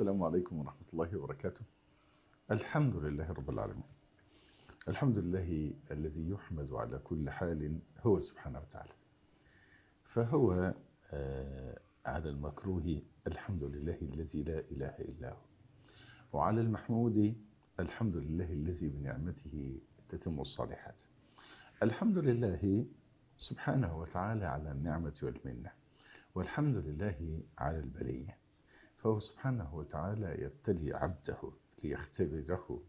السلام عليكم ورحمة الله وبركاته الحمد لله رب العالمين الحمد لله الذي يحمد على كل حال هو سبحانه وتعالى فهو آه، على المكروه الحمد لله الذي لا إله إلا هو وعلى المحمود الحمد لله الذي بنعمته تتم الصالحات الحمد لله سبحانه وتعالى على النعمة والمنة والحمد لله على البلية فهو سبحانه وتعالى يبتلي عبده ليختبره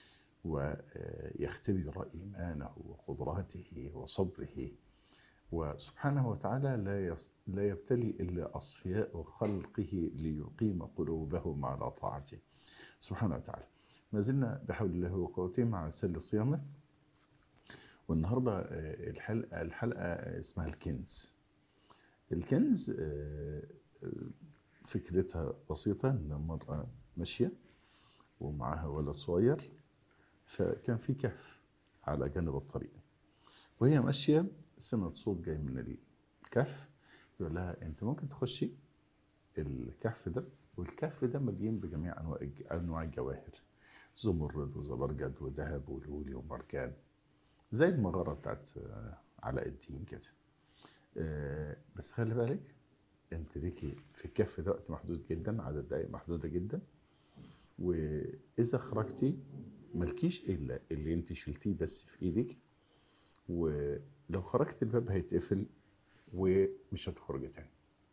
ويختبر إيمانه وقدراته وصبره وسبحانه وتعالى لا يص- لا يبتلي إلا أصفياء خلقه ليقيم قلوبهم على طاعته سبحانه وتعالى ما زلنا بحول الله وقوته مع سل الصيامة والنهاردة آه، الحلقة, الحلقة اسمها الكنز الكنز آه، آه، فكرتها بسيطة إن المرأة ماشية ومعاها ولد صغير فكان في كهف على جانب الطريق وهي ماشية سمعت صوت جاي من الكهف يقول لها انت ممكن تخشي الكهف ده والكهف ده مليان بجميع انواع انواع الجواهر زمرد وزبرجد وذهب ولولي ومرجان زي المغارة بتاعت آه، علاء الدين كده آه، بس خلي بالك انت ليكي في الكهف ده وقت محدود جدا عدد دقايق محدودة جدا واذا خرجتي ملكيش الا اللي انت شلتيه بس في ايدك ولو خرجت الباب هيتقفل ومش هتخرجي تاني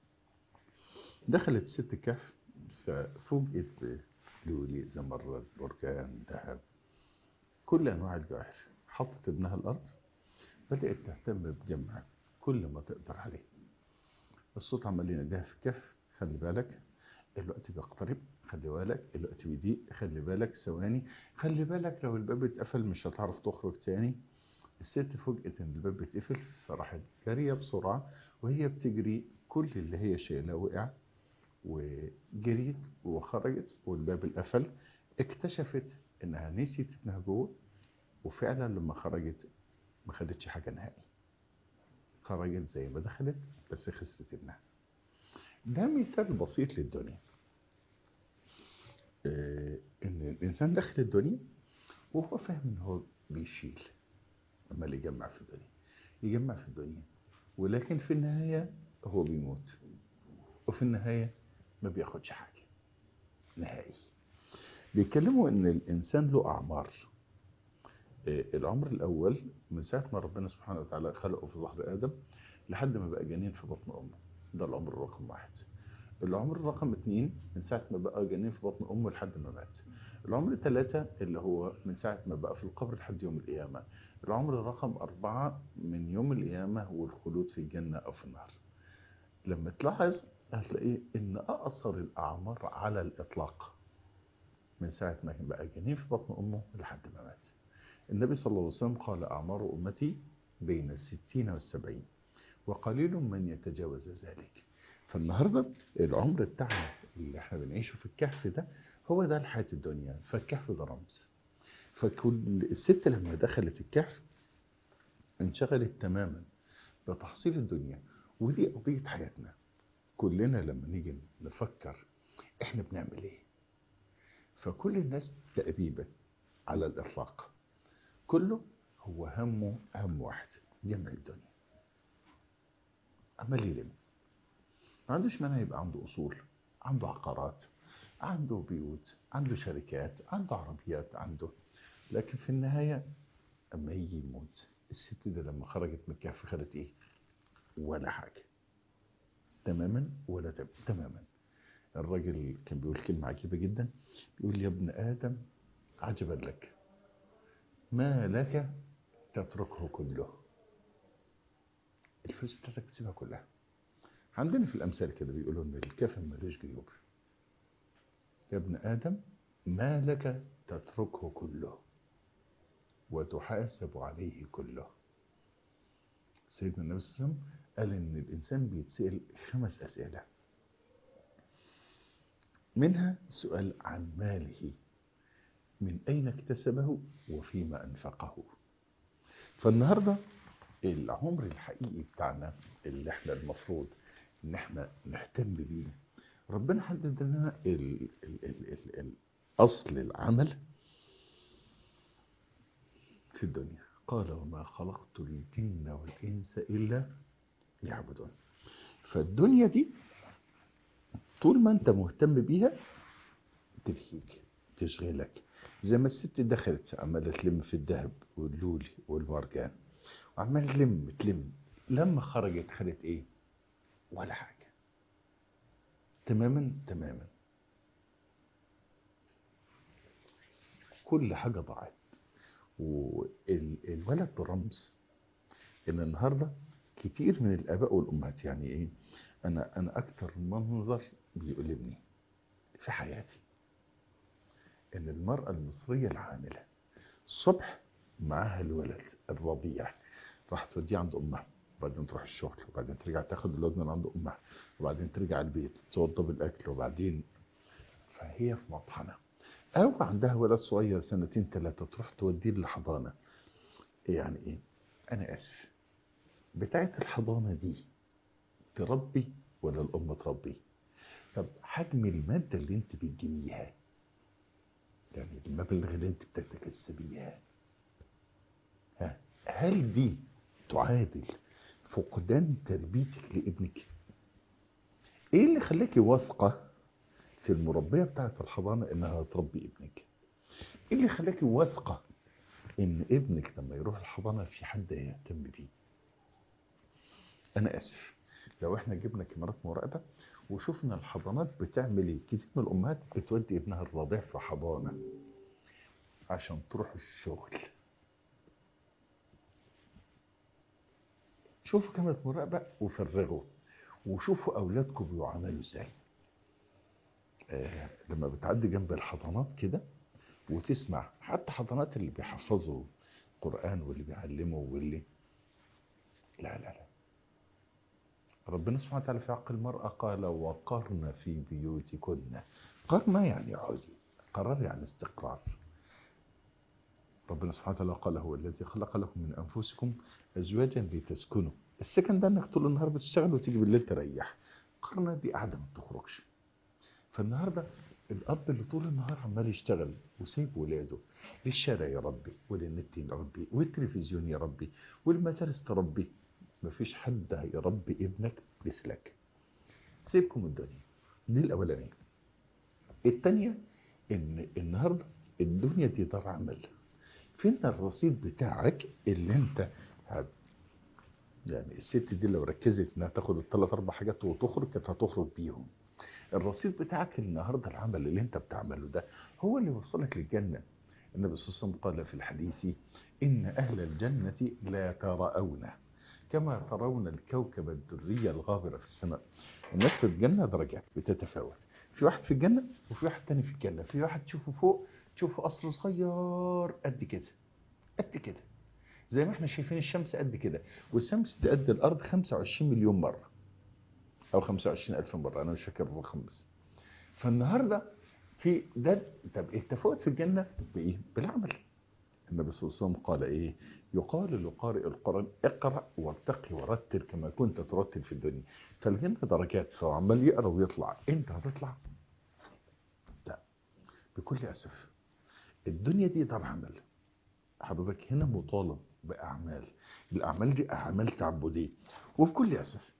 دخلت الست الكهف ففوجئت بلولي زمرد بركان ذهب كل انواع الجواهر حطت ابنها الارض بدات تهتم بجمع كل ما تقدر عليه الصوت عمال يناديها في الكهف خلي بالك الوقت بيقترب خلي بالك الوقت بيضيق خلي بالك ثواني خلي بالك لو الباب اتقفل مش هتعرف تخرج تاني الست فوجئت ان الباب بيتقفل فراحت جاريه بسرعه وهي بتجري كل اللي هي شايلاه وقع وجريت وخرجت والباب اتقفل اكتشفت انها نسيت انها جوه وفعلا لما خرجت ما خدتش حاجه نهائي خرجت زي ما دخلت بس خسرت ابنها ده مثال بسيط للدنيا آه، ان الانسان داخل الدنيا وهو فاهم ان هو بيشيل عمال يجمع في الدنيا يجمع في الدنيا ولكن في النهاية هو بيموت وفي النهاية ما بياخدش حاجة نهائي بيتكلموا ان الانسان له اعمار آه، العمر الاول من ساعة ما ربنا سبحانه وتعالى خلقه في ظهر ادم لحد ما بقى جنين في بطن امه ده العمر رقم واحد العمر رقم اتنين من ساعة ما بقى جنين في بطن امه لحد ما مات العمر ثلاثة اللي هو من ساعة ما بقى في القبر لحد يوم القيامة العمر رقم أربعة من يوم القيامة والخلود في الجنة أو في النار لما تلاحظ هتلاقي إن أقصر الأعمار على الإطلاق من ساعة ما كان بقى جنين في بطن أمه لحد ما مات النبي صلى الله عليه وسلم قال أعمار أمتي بين الستين والسبعين وقليل من يتجاوز ذلك فالنهاردة العمر بتاعنا اللي احنا بنعيشه في الكهف ده هو ده الحياة الدنيا فالكهف ده رمز فكل الست لما دخلت الكهف انشغلت تماما بتحصيل الدنيا ودي قضية حياتنا كلنا لما نيجي نفكر احنا بنعمل ايه فكل الناس تقريبا على الإطلاق كله هو همه هم واحد جمع الدنيا عمال يلم ما عندوش مانع يبقى عنده أصول عنده عقارات عنده بيوت عنده شركات عنده عربيات عنده لكن في النهاية أما يجي يموت الست دي لما خرجت من الكهف خدت إيه؟ ولا حاجة تماما ولا تم... تماما الراجل كان بيقول كلمة عجيبة جدا بيقول يا ابن آدم عجبا لك ما لك تتركه كله الفلوس بتاعتك تسيبها كلها عندنا في الأمثال كده بيقولوا إن الكافن ملوش جيوب يا ابن آدم ما لك تتركه كله وتحاسب عليه كله سيدنا النبي صلى الله عليه وسلم قال إن الإنسان بيتسأل خمس أسئلة منها سؤال عن ماله من أين اكتسبه وفيما أنفقه فالنهاردة العمر الحقيقي بتاعنا اللي احنا المفروض ان احنا نهتم بيه ربنا حدد لنا ال ال ال ال ال أصل العمل في الدنيا قال وما خلقت الجن والإنس إلا ليعبدون فالدنيا دي طول ما أنت مهتم بيها تلهيك تشغلك زي ما الست دخلت عمالة تلم في الذهب واللولي والمرجان وعمالة تلم تلم لما خرجت خدت ايه ولا حاجة تماما تماما كل حاجة ضاعت والولد رمز ان النهارده كتير من الاباء والامهات يعني ايه انا انا اكتر منظر بيؤلمني في حياتي ان المراه المصريه العامله الصبح معاها الولد الرضيع راح توديه عند امها وبعدين تروح الشغل وبعدين ترجع تاخد الولد من عند امها وبعدين ترجع البيت توضب الاكل وبعدين فهي في مطحنه او عندها ولد صغير سنتين ثلاثه تروح توديه للحضانه يعني ايه انا اسف بتاعت الحضانه دي تربي ولا الام تربي طب حجم الماده اللي انت بتجيبيها يعني المبلغ اللي انت بتكسبيها ها هل دي تعادل فقدان تربيتك لابنك ايه اللي خلاكي واثقه في المربيه بتاعت الحضانه انها تربي ابنك ايه اللي خلاكي واثقه ان ابنك لما يروح الحضانه في حد يهتم بيه انا اسف لو احنا جبنا كاميرات مراقبه وشفنا الحضانات بتعمل ايه كتير من الامهات بتودي ابنها الرضيع في حضانه عشان تروح الشغل شوفوا كاميرا مراقبه وفرغوا وشوفوا اولادكم بيعاملوا ازاي آه لما بتعدي جنب الحضانات كده وتسمع حتى حضانات اللي بيحفظوا قرآن واللي بيعلموا واللي لا لا لا ربنا سبحانه وتعالى في حق المرأة قال وقرن في بيوتكن قرن يعني عودي قرار يعني استقرار ربنا سبحانه وتعالى قال هو الذي خلق لكم من أنفسكم أزواجا لتسكنوا السكن ده انك طول النهار بتشتغل وتيجي بالليل تريح قرن دي قاعدة ما بتخرجش فالنهارده الاب اللي طول النهار عمال يشتغل وسايب ولاده للشارع يا ربي وللنت يا ربي والتلفزيون يا ربي والمدارس تربي مفيش حد هيربي ابنك مثلك سيبكم الدنيا دي الاولانيه الثانيه ان النهارده الدنيا دي دار عمل فين الرصيد بتاعك اللي انت هت يعني الست دي لو ركزت انها تاخد الثلاث اربع حاجات وتخرج كانت هتخرج بيهم الرصيد بتاعك النهارده العمل اللي انت بتعمله ده هو اللي وصلك للجنه النبي صلى الله عليه وسلم قال في الحديث ان اهل الجنه لا ترون كما ترون الكوكب الدري الغابر في السماء الناس في الجنه درجات بتتفاوت في واحد في الجنه وفي واحد تاني في الجنه في واحد تشوفه فوق تشوفه قصر صغير قد كده قد كده زي ما احنا شايفين الشمس قد كده والشمس تقد الارض 25 مليون مره او 25 الف مره انا مش فاكر الرقم بس فالنهارده في ده طب التفاوت في الجنه بايه بالعمل النبي صلى الله عليه وسلم قال ايه يقال لقارئ القران اقرا وارتقي ورتل كما كنت ترتل في الدنيا فالجنه درجات فهو عمال يقرا ويطلع انت هتطلع لا بكل اسف الدنيا دي دار عمل حضرتك هنا مطالب باعمال الاعمال دي اعمال تعبديه وبكل اسف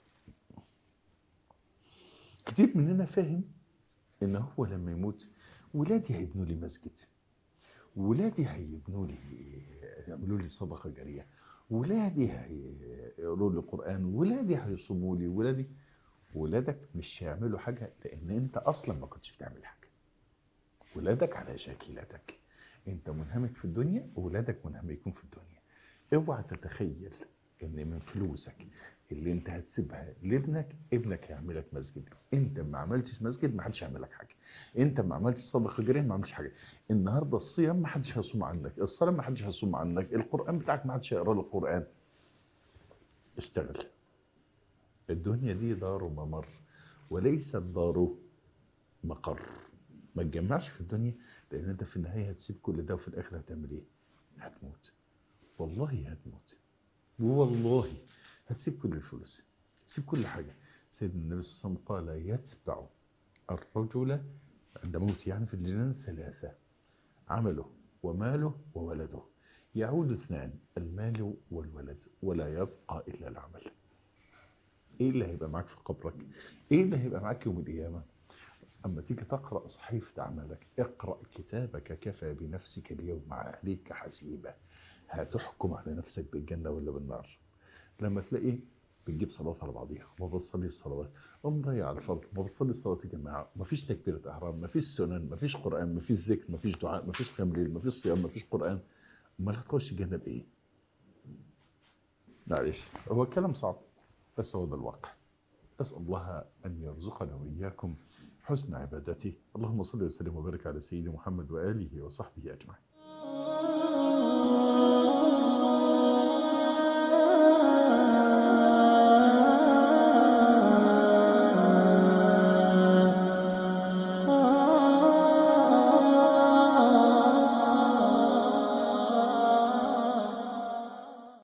كتير مننا فاهم ان هو لما يموت ولادي هيبنوا لي مسجد ولادي هيبنوا لي يعملوا لي صدقه جاريه ولادي هيقروا لي قران ولادي هيصوموا لي ولادي ولادك مش هيعملوا حاجه لان انت اصلا ما كنتش بتعمل حاجه ولادك على شاكلتك انت منهمك في الدنيا وولادك منهمكون في الدنيا اوعى تتخيل ان من فلوسك اللي انت هتسيبها لابنك ابنك هيعمل لك مسجد انت ما عملتش مسجد ما حدش هيعمل لك حاجه انت ما عملتش صدقه جاريه ما عملتش حاجه النهارده الصيام ما حدش هيصوم عنك الصلاه ما حدش هيصوم عنك القران بتاعك ما حدش هيقرا لك القران اشتغل الدنيا دي دار ممر وليست دار مقر ما تجمعش في الدنيا لان انت في النهايه هتسيب كل ده وفي الاخر هتعمل ايه هتموت والله هتموت والله هتسيب كل الفلوس تسيب كل حاجه سيدنا النبي صلى الله عليه وسلم قال يتبع الرجل عند موته يعني في الجنان ثلاثة عمله وماله وولده يعود اثنان المال والولد ولا يبقى إلا العمل ايه اللي هيبقى معاك في قبرك ايه اللي هيبقى معاك يوم القيامة اما تيجي تقرأ صحيفة عملك اقرأ كتابك كفى بنفسك اليوم عليك حسيبة هتحكم على نفسك بالجنة ولا بالنار لما تلاقي بتجيب صلاة على بعضيها ما بتصلي الصلوات ومضيع على الفرض ما بتصلي الصلاة يا جماعة ما فيش تكبيرة إحرام ما فيش سنن ما فيش قرآن ما فيش ذكر ما فيش دعاء ما فيش قيام ليل ما فيش صيام ما فيش قرآن امال هتخش الجنة بإيه؟ معلش هو كلام صعب بس هو ده الواقع أسأل الله أن يرزقنا وإياكم حسن عبادته اللهم صل وسلم وبارك على سيدنا محمد وآله وصحبه أجمعين